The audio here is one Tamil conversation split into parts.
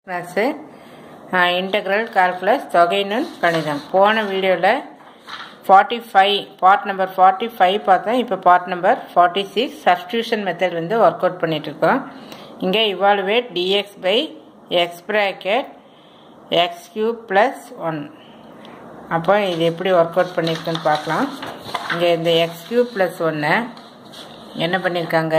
கிளாஸு இன்டெக்ரல் கால்குலஸ் தொகைநுண் கணிதம் போன வீடியோவில் forty five part number forty five பார்த்தோம் இப்போ part number forty six substitution method வந்து ஒர்க் அவுட் பண்ணிகிட்ருக்கோம் இங்கே evaluate d x by x bracket x cube plus one அப்போ இது எப்படி ஒர்க் அவுட் பண்ணியிருக்குன்னு பார்க்கலாம் இங்கே இந்த எக்ஸ் கியூப் ப்ளஸ் ஒன்னை என்ன பண்ணியிருக்காங்க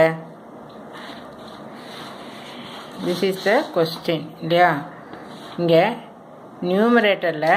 திஸ் இஸ் த கொஸ்டின் இல்லையா இங்கே நியூமரேட்டரில்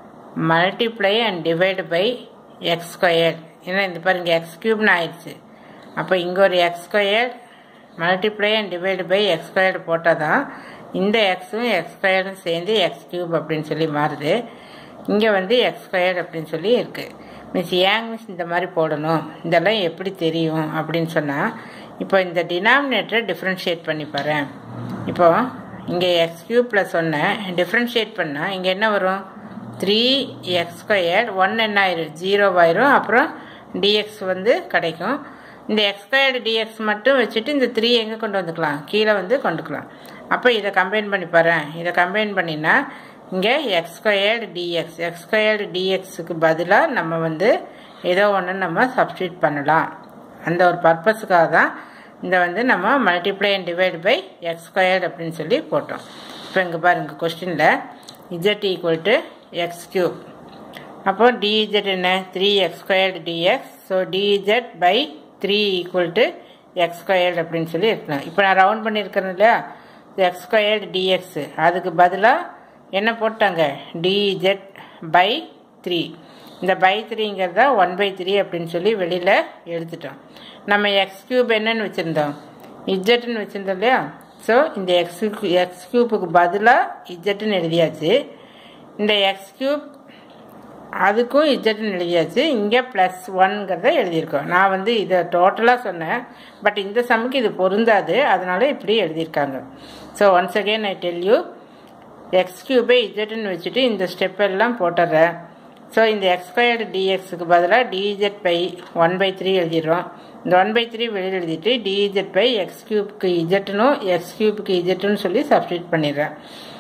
multiply and divide by x square ஏன்னா இந்த பாருங்க எக்ஸ் கியூப்னு ஆயிடுச்சு அப்போ இங்கே ஒரு x square multiply and divide by x square போட்டால் தான் இந்த எக்ஸும் எக்ஸ் ஸ்கொயரும் சேர்ந்து எக்ஸ் கியூப் அப்படின்னு சொல்லி மாறுது இங்கே வந்து எக்ஸ் ஸ்கொயர் அப்படின்னு சொல்லி இருக்குது மிஸ் ஏங் மிஸ் இந்த மாதிரி போடணும் இதெல்லாம் எப்படி தெரியும் அப்படின்னு சொன்னால் இப்போ இந்த டினாமினேட்டரை டிஃப்ரென்ஷியேட் பண்ணி பாரு இப்போ இங்கே எக்ஸ் கியூப் ப்ளஸ் ஒன்று டிஃப்ரென்ஷியேட் பண்ணால் இங்கே என்ன வரும் த்ரீ எக்ஸ் ஸ்கொயர் ஒன் என்ன ஆயிரும் ஜீரோ ஆயிரும் அப்புறம் டிஎக்ஸ் வந்து கிடைக்கும் இந்த எக்ஸ் ஸ்கொயர்டு டிஎக்ஸ் மட்டும் வச்சுட்டு இந்த த்ரீ எங்கே கொண்டு வந்துக்கலாம் கீழே வந்து கொண்டுக்கலாம் அப்போ இதை கம்பைன் பண்ணி பாரு இதை கம்பைன் பண்ணினா இங்கே x squared d x x squared டிஎக்ஸுக்கு பதிலாக நம்ம வந்து ஏதோ ஒன்று நம்ம சப்ஸ்டியூட் பண்ணலாம் அந்த ஒரு பர்பஸுக்காக தான் இந்த வந்து நம்ம multiply and divide by x squared அப்படின்னு சொல்லி போட்டோம் இப்போ இங்கே பாருங்க கொஸ்டினில் z equal to x cube அப்போ டிஇஜெட் என்ன three x squared d x so d z by three equal to x squared அப்படின்னு சொல்லி இருக்கலாம் இப்போ நான் ரவுண்ட் பண்ணியிருக்கிறேன் இல்லையா எக்ஸ் ஸ்கொயர்டு டிஎக்ஸ் அதுக்கு பதிலாக என்ன போட்டாங்க டிஇஜெட் பை த்ரீ இந்த பை த்ரீங்கிறத ஒன் பை த்ரீ அப்படின்னு சொல்லி வெளியில் எடுத்துட்டோம் நம்ம எக்ஸ் கியூப் என்னன்னு வச்சுருந்தோம் இஜெட்டுன்னு வச்சுருந்தோம் இல்லையா ஸோ இந்த எக்ஸ் எக்ஸ் கியூப்புக்கு பதிலாக இஜெட்டுன்னு எழுதியாச்சு இந்த எக்ஸ் கியூப் அதுக்கும் இஜெட்டுன்னு எழுதியாச்சு இங்கே ப்ளஸ் ஒன்ங்கிறத எழுதியிருக்கோம் நான் வந்து இதை டோட்டலாக சொன்னேன் பட் இந்த சம்முக்கு இது பொருந்தாது அதனால இப்படி எழுதியிருக்காங்க so once again I tell you x கியூபை இஜெட்டுன்னு வச்சுட்டு இந்த ஸ்டெப் எல்லாம் போட்டுறேன் ஸோ இந்த எக்ஸ் ஸ்கொயர்டு டிஎக்ஸுக்கு பதிலாக d z by one by three எழுதிடுறோம் இந்த ஒன் பை த்ரீ வெளியில் எழுதிட்டு டிஇஜெட் பை எக்ஸ் கியூப்க்கு இஜெட்டுனும் எக்ஸ் கியூப்க்கு இஜெட்டுன்னு சொல்லி சப்ஸ்டியூட் பண்ணிடுறேன்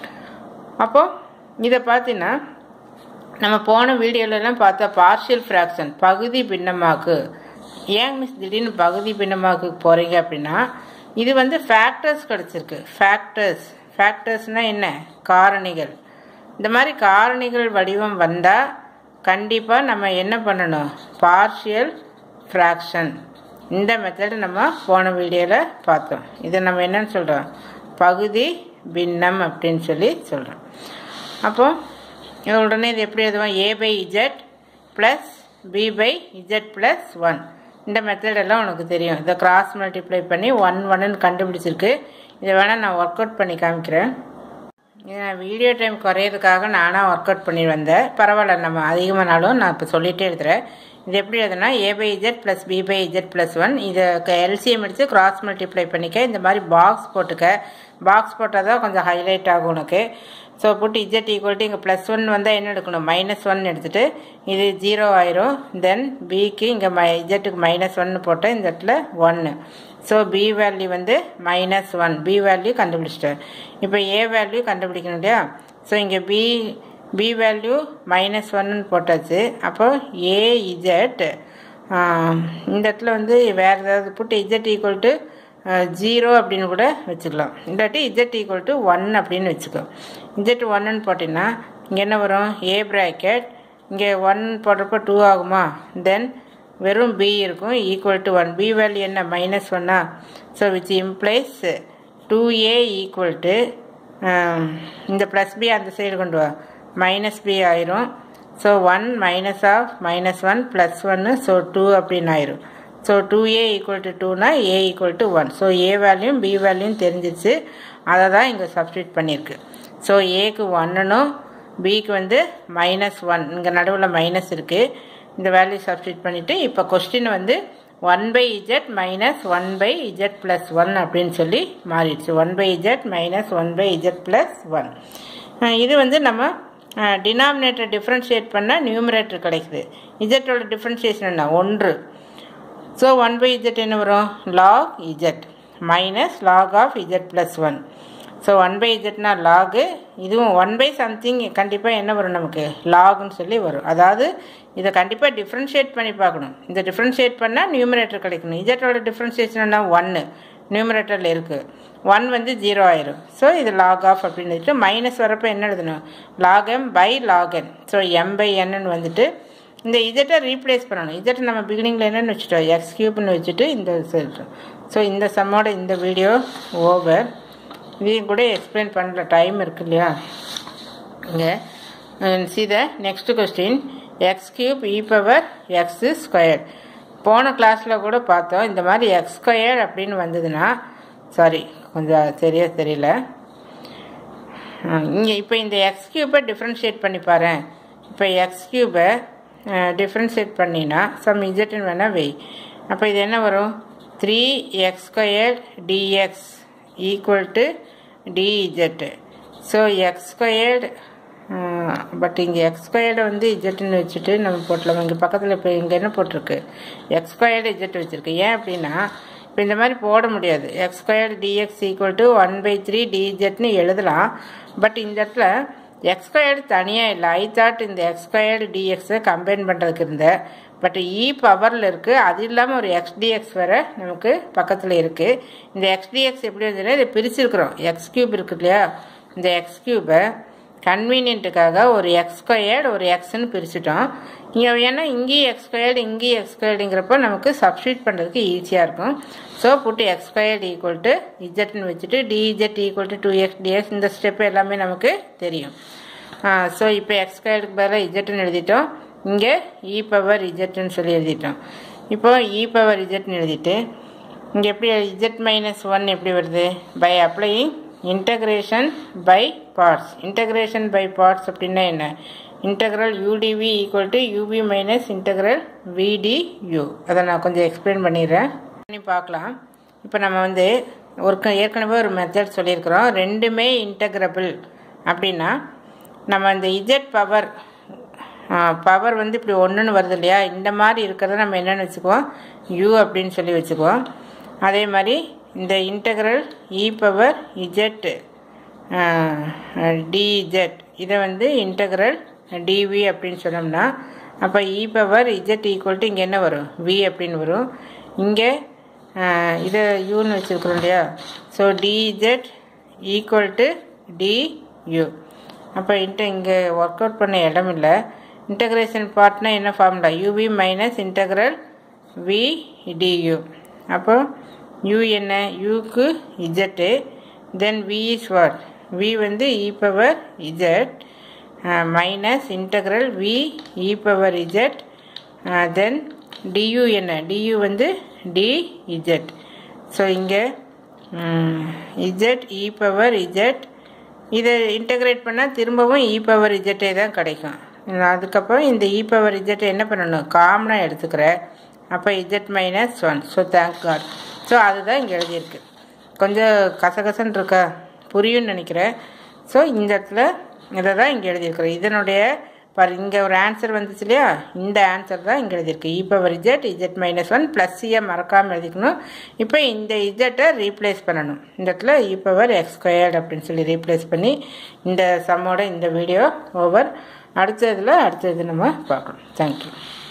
அப்போது இதை பார்த்தீங்கன்னா நம்ம போன வீடியோலலாம் பார்த்தா பார்ஷியல் ஃப்ராக்ஷன் பகுதி பின்னமாக்கு ஏன் மிஸ் திடீர்னு பகுதி பின்னமாக்கு போகிறீங்க அப்படின்னா இது வந்து ஃபேக்டர்ஸ் கிடச்சிருக்கு ஃபேக்டர்ஸ் ஃபேக்டர்ஸ்னால் என்ன காரணிகள் இந்த மாதிரி காரணிகள் வடிவம் வந்தால் கண்டிப்பாக நம்ம என்ன பண்ணணும் பார்ஷியல் ஃப்ராக்ஷன் இந்த மெத்தட் நம்ம போன வீடியோவில் பார்த்தோம் இதை நம்ம என்னன்னு சொல்கிறோம் பகுதி பின்னம் அப்படின்னு சொல்லி சொல்கிறோம் அப்போது உடனே இது எப்படி எழுதுவோம் A by z plus B by z plus one இந்த மெத்தடெல்லாம் உனக்கு தெரியும் இதை கிராஸ் மல்டிப்ளை பண்ணி ஒன் ஒன்னு கண்டுபிடிச்சிருக்கு இதை வேணால் நான் ஒர்க் அவுட் பண்ணி காமிக்கிறேன் வீடியோ டைம் குறையிறதுக்காக நானாக ஒர்க் அவுட் பண்ணி வந்தேன் பரவாயில்ல நம்ம அதிகமானாலும் நான் இப்போ சொல்லிகிட்டே எழுதுறேன் இது எப்படி எழுதுனா A by z plus B by z plus one இதை எல்சிஎம் எடுத்து கிராஸ் மல்டிப்ளை பண்ணிக்க இந்த மாதிரி பாக்ஸ் போட்டுக்க பாக்ஸ் போட்டால் தான் கொஞ்சம் ஹைலைட் ஆகும் உனக்கு ஸோ போட்டு இஜெட் ஈக்குவல்ட்டு இங்கே ப்ளஸ் ஒன் வந்தால் என்ன எடுக்கணும் மைனஸ் ஒன் எடுத்துகிட்டு இது ஜீரோ ஆயிரும் தென் பிக்கு இங்கே மை இஜெட்டுக்கு மைனஸ் ஒன்று போட்டால் இந்த இடத்துல ஒன்று ஸோ பி வேல்யூ வந்து மைனஸ் ஒன் பி வேல்யூ கண்டுபிடிச்சிட்டேன் இப்போ ஏ வேல்யூ கண்டுபிடிக்கணும் இல்லையா ஸோ இங்கே பி பி வேல்யூ மைனஸ் ஒன்னு போட்டாச்சு அப்போ ஏ இஜெட் இந்த இடத்துல வந்து வேறு ஏதாவது போட்டு இஜெட் ஈக்குவல் டு ஜீரோ அப்படின்னு கூட வச்சுக்கலாம் இல்லாட்டி இஜெட் ஈக்குவல் டு ஒன் அப்படின்னு வச்சுக்கோ இஜெட் ஒன்னுன்னு போட்டிங்கன்னா இங்கே என்ன வரும் ஏ ப்ராக்கெட் இங்கே ஒன் போடுறப்போ டூ ஆகுமா தென் வெறும் பி இருக்கும் equal to one B value என்ன மைனஸ் ஒன்னா so which implies two A equal to இந்த ப்ளஸ் பி அந்த சைடு கொண்டு வா மைனஸ் பி ஆயிரும் so one minus of minus one plus ஒன்று ஸோ டூ அப்படின்னு ஆயிரும் so two A equal to டூனா A equal to one so A வேல்யூம் பி வேல்யூம் தெரிஞ்சிச்சு அதை தான் இங்கே சப்ஸ்டியூட் பண்ணியிருக்கு ஸோ ஏக்கு ஒன்னுனும் பிக்கு வந்து மைனஸ் ஒன் இங்கே நடுவில் மைனஸ் இருக்குது இந்த வேல்யூ சப்ஸ்டியூட் பண்ணிவிட்டு இப்போ கொஸ்டின் வந்து one by z minus one by z plus one அப்படின்னு சொல்லி மாறிடுச்சு one by z minus one by z plus one இது வந்து நம்ம டினாமினேட்டர் டிஃப்ரென்ஷியேட் பண்ணால் நியூமரேட்டர் கிடைக்குது இஜெட்டோட டிஃப்ரென்ஷியேஷன் என்ன ஒன்று ஸோ ஒன் பை இஜெட் என்ன வரும் log z minus log of z plus one so one by இஜெட்னா லாகு இதுவும் ஒன் பை சம்திங் கண்டிப்பாக என்ன வரும் நமக்கு லாகுன்னு சொல்லி வரும் அதாவது இதை கண்டிப்பாக டிஃப்ரென்ஷியேட் பண்ணி பார்க்கணும் இந்த டிஃப்ரென்ஷியேட் பண்ணால் நியூமரேட்டர் கிடைக்கணும் இஜெட்டோட டிஃப்ரென்ஷியேஷன்னா ஒன்று நியூமரேட்டரில் இருக்குது ஒன் வந்து ஜீரோ ஆயிரும் ஸோ இது லாக் ஆஃப் அப்படின்னு வந்துட்டு மைனஸ் வரப்போ என்ன எழுதணும் log M by log N so M by என்னன்னு வந்துட்டு இந்த இஜெட்டை ரீப்ளேஸ் பண்ணணும் இஜெட்டை நம்ம பிகினிங்கில் என்னென்னு வச்சுட்டோம் எக்ஸ் கியூப்னு வச்சுட்டு இந்த சொல்லிட்டோம் ஸோ இந்த சம்மோட இந்த வீடியோ ஓவர் இதையும் கூட எக்ஸ்பிளைன் பண்ணுற டைம் இருக்கு இல்லையா இங்கே see the next question x cube e power x square போன கிளாஸில் கூட பார்த்தோம் இந்த மாதிரி எக்ஸ் ஸ்கொயர் அப்படின்னு வந்ததுன்னா சாரி கொஞ்சம் சரியாக தெரியல இங்கே இப்போ இந்த எக்ஸ் கியூபை டிஃப்ரென்ஷியேட் பண்ணி பாரு இப்போ எக்ஸ் கியூபை டிஃப்ரென்ஷியேட் பண்ணினா சம் இஜெட்னு வேணால் வெய் அப்போ இது என்ன வரும் three x square d x equal to d z so x squared but இங்கே எக்ஸ் ஸ்கொயர்டை வந்து இஜெட்டுன்னு வச்சுட்டு நம்ம போட்டலாம் இங்கே பக்கத்தில் இப்போ இங்கே என்ன போட்டிருக்கு எக்ஸ் ஸ்கொயர்டு இஜெட் வச்சுருக்கு ஏன் அப்படின்னா இப்போ இந்த மாதிரி போட முடியாது x squared d x equal to one by three டிஜெட்னு எழுதலாம் பட் இந்த இடத்துல எக்ஸ் ஸ்கொயர்டு தனியாக இல்லை ஐ தாட் இந்த எக்ஸ் ஸ்கொயர்டு டிஎக்ஸை கம்பைன் பண்ணுறதுக்கு இருந்தேன் பட் இ பவரில் இருக்குது அது இல்லாமல் ஒரு எக்ஸ்டிஎக்ஸ் வேறு நமக்கு பக்கத்தில் இருக்குது இந்த எக்ஸ்டிஎக்ஸ் எப்படி வந்ததுன்னா இதை பிரிச்சிருக்கிறோம் எக்ஸ் கியூப் இருக்கு இல்லையா இந்த எக்ஸ் கியூபை கன்வீனியன்ட்டுக்காக ஒரு எக்ஸ் ஸ்கொயர்டு ஒரு எக்ஸ்ன்னு பிரிச்சுட்டோம் இங்கே ஏன்னா இங்கேயும் எக்ஸ் ஸ்கொயர்டு இங்கேயும் எக்ஸ் ஸ்கொயர்டுங்கிறப்ப நமக்கு சப்ஸ்டியூட் பண்ணுறதுக்கு ஈஸியாக இருக்கும் so put x squared equal to இஜெட்னு வச்சுட்டு d z equal to two x d x இந்த ஸ்டெப் எல்லாமே நமக்கு தெரியும் ஸோ இப்போ எக்ஸ் ஸ்கொயர்டுக்கு பதிலாக இஜெட்னு எழுதிட்டோம் இங்கே இ பவர் இஜெட்னு சொல்லி எழுதிட்டோம் இப்போ இ பவர் இஜெட்னு எழுதிட்டு இங்கே எப்படி இஜெட் மைனஸ் ஒன் எப்படி வருது by applying integration by parts integration by parts அப்படின்னா என்ன integral u d v equal to u v minus integral v d u அதை நான் கொஞ்சம் எக்ஸ்பிளைன் பண்ணிடுறேன் பண்ணி பார்க்கலாம் இப்போ நம்ம வந்து ஒரு ஏற்கனவே ஒரு மெத்தட் சொல்லியிருக்கிறோம் ரெண்டுமே இன்டகிரபிள் அப்படின்னா நம்ம இந்த இஜெட் பவர் பவர் வந்து இப்படி ஒன்றுன்னு வருது இல்லையா இந்த மாதிரி இருக்கிறத நம்ம என்னென்னு வச்சுக்குவோம் யூ அப்படின்னு சொல்லி வச்சுக்குவோம் அதே மாதிரி இந்த integral e power z d z இதை வந்து இன்டகிரல் டிவி அப்படின்னு சொன்னோம்னா அப்போ e power z equal to இங்கே என்ன வரும் வி அப்படின்னு வரும் இங்கே இதை யூன்னு வச்சுருக்குறோம் இல்லையா so d z equal to d u அப்போ இன்ட்டு இங்கே ஒர்க் அவுட் பண்ண இடம் இல்லை இன்டகிரேஷன் பார்ட்னா என்ன formula u v minus integral v d u அப்போ யூ என்ன யூக்கு z then v is what v வந்து e power z minus integral v e power z then d u என்ன டியூ வந்து டி இஜெட் ஸோ இங்கே இஜெட் இ பவர் இஜெட் இதை இன்டகிரேட் பண்ணால் திரும்பவும் இ பவர் இஜெட்டே தான் கிடைக்கும் அதுக்கப்புறம் இந்த இ பவர் இஜெட்டை என்ன பண்ணணும் காமனாக எடுத்துக்கிறேன் அப்போ z minus one so thank God so அதுதான் இங்கே எழுதியிருக்கு கொஞ்சம் கசகசன்னு இருக்கா புரியும்னு நினைக்கிறேன் ஸோ இந்த இடத்துல இதை தான் இங்கே எழுதியிருக்கிறேன் இதனுடைய பாரு இங்கே ஒரு ஆன்சர் வந்துச்சு இல்லையா இந்த ஆன்சர் தான் இங்கே எழுதியிருக்கு e power z z minus one plus சியை மறக்காமல் எழுதிக்கணும் இப்போ இந்த இஜெட்டை ரீப்ளேஸ் பண்ணணும் இந்த இடத்துல இ பவர் எக்ஸ் ஸ்கொயர்டு அப்படின்னு சொல்லி ரீப்ளேஸ் பண்ணி இந்த சம்மோட இந்த வீடியோ ஓவர் அடுத்த இதில் அடுத்த இது நம்ம பார்க்கணும் தேங்க்யூ